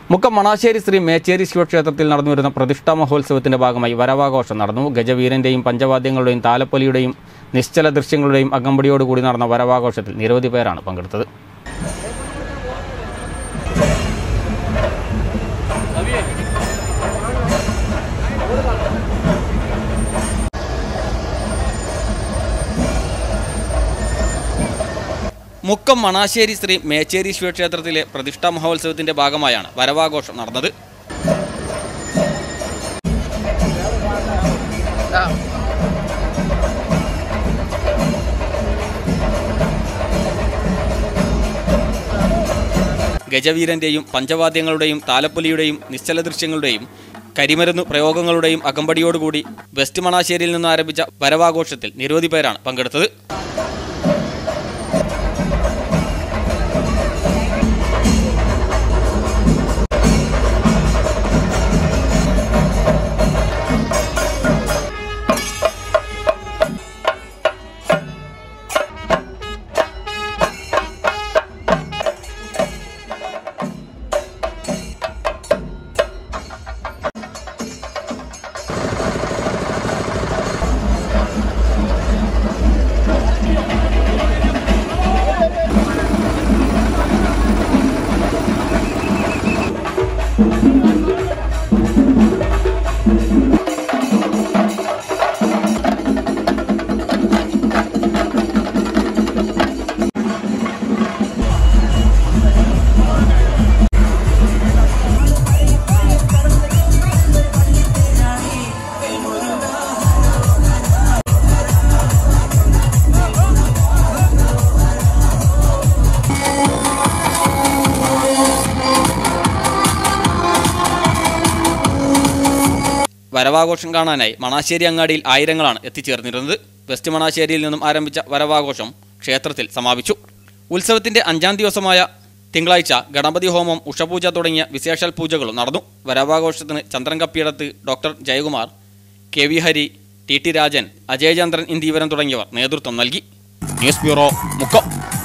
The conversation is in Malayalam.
മുക്കം മണാശ്ശേരി ശ്രീ മേച്ചേരി ശിവക്ഷേത്രത്തിൽ നടന്നുവരുന്ന പ്രതിഷ്ഠാ മഹോത്സവത്തിന്റെ ഭാഗമായി വരവാഘോഷം നടന്നു ഗജവീരന്റെയും പഞ്ചവാദ്യങ്ങളുടെയും താലപ്പൊലിയുടെയും നിശ്ചല ദൃശ്യങ്ങളുടെയും അകമ്പടിയോടുകൂടി നടന്ന വരവാഘോഷത്തിൽ നിരവധി പേരാണ് പങ്കെടുത്തത് മുക്കം മണാശ്ശേരി ശ്രീ മേച്ചേരി ശിവക്ഷേത്രത്തിലെ പ്രതിഷ്ഠാ മഹോത്സവത്തിന്റെ ഭാഗമായാണ് വരവാഘോഷം നടന്നത് ഗജവീരന്റെയും പഞ്ചവാദ്യങ്ങളുടെയും താലപ്പൊലിയുടെയും നിശ്ചല ദൃശ്യങ്ങളുടെയും കരിമരുന്ന് പ്രയോഗങ്ങളുടെയും അകമ്പടിയോടുകൂടി വെസ്റ്റ് മണാശ്ശേരിയിൽ നിന്ന് ആരംഭിച്ച വരവാഘോഷത്തിൽ നിരവധി പേരാണ് പങ്കെടുത്തത് വരവാഘോഷം കാണാനായി മണാശ്ശേരി അങ്ങാടിയിൽ ആയിരങ്ങളാണ് എത്തിച്ചേർന്നിരുന്നത് വെസ്റ്റ് മണാശ്ശേരിയിൽ നിന്നും ആരംഭിച്ച വരവാഘോഷം ക്ഷേത്രത്തിൽ സമാപിച്ചു ഉത്സവത്തിന്റെ അഞ്ചാം ദിവസമായ തിങ്കളാഴ്ച ഗണപതി ഹോമം ഉഷപൂജ തുടങ്ങിയ വിശേഷാൽ പൂജകളും നടന്നു വരവാഘോഷത്തിന് ചന്ദ്രൻ കപ്പിയിടത്ത് doctor Jayakumar K V Hari T T Rajan Ajayachandran എന്നിവരം തുടങ്ങിയവർ നേതൃത്വം നൽകി ന്യൂസ് ബ്യൂറോ മുക്കം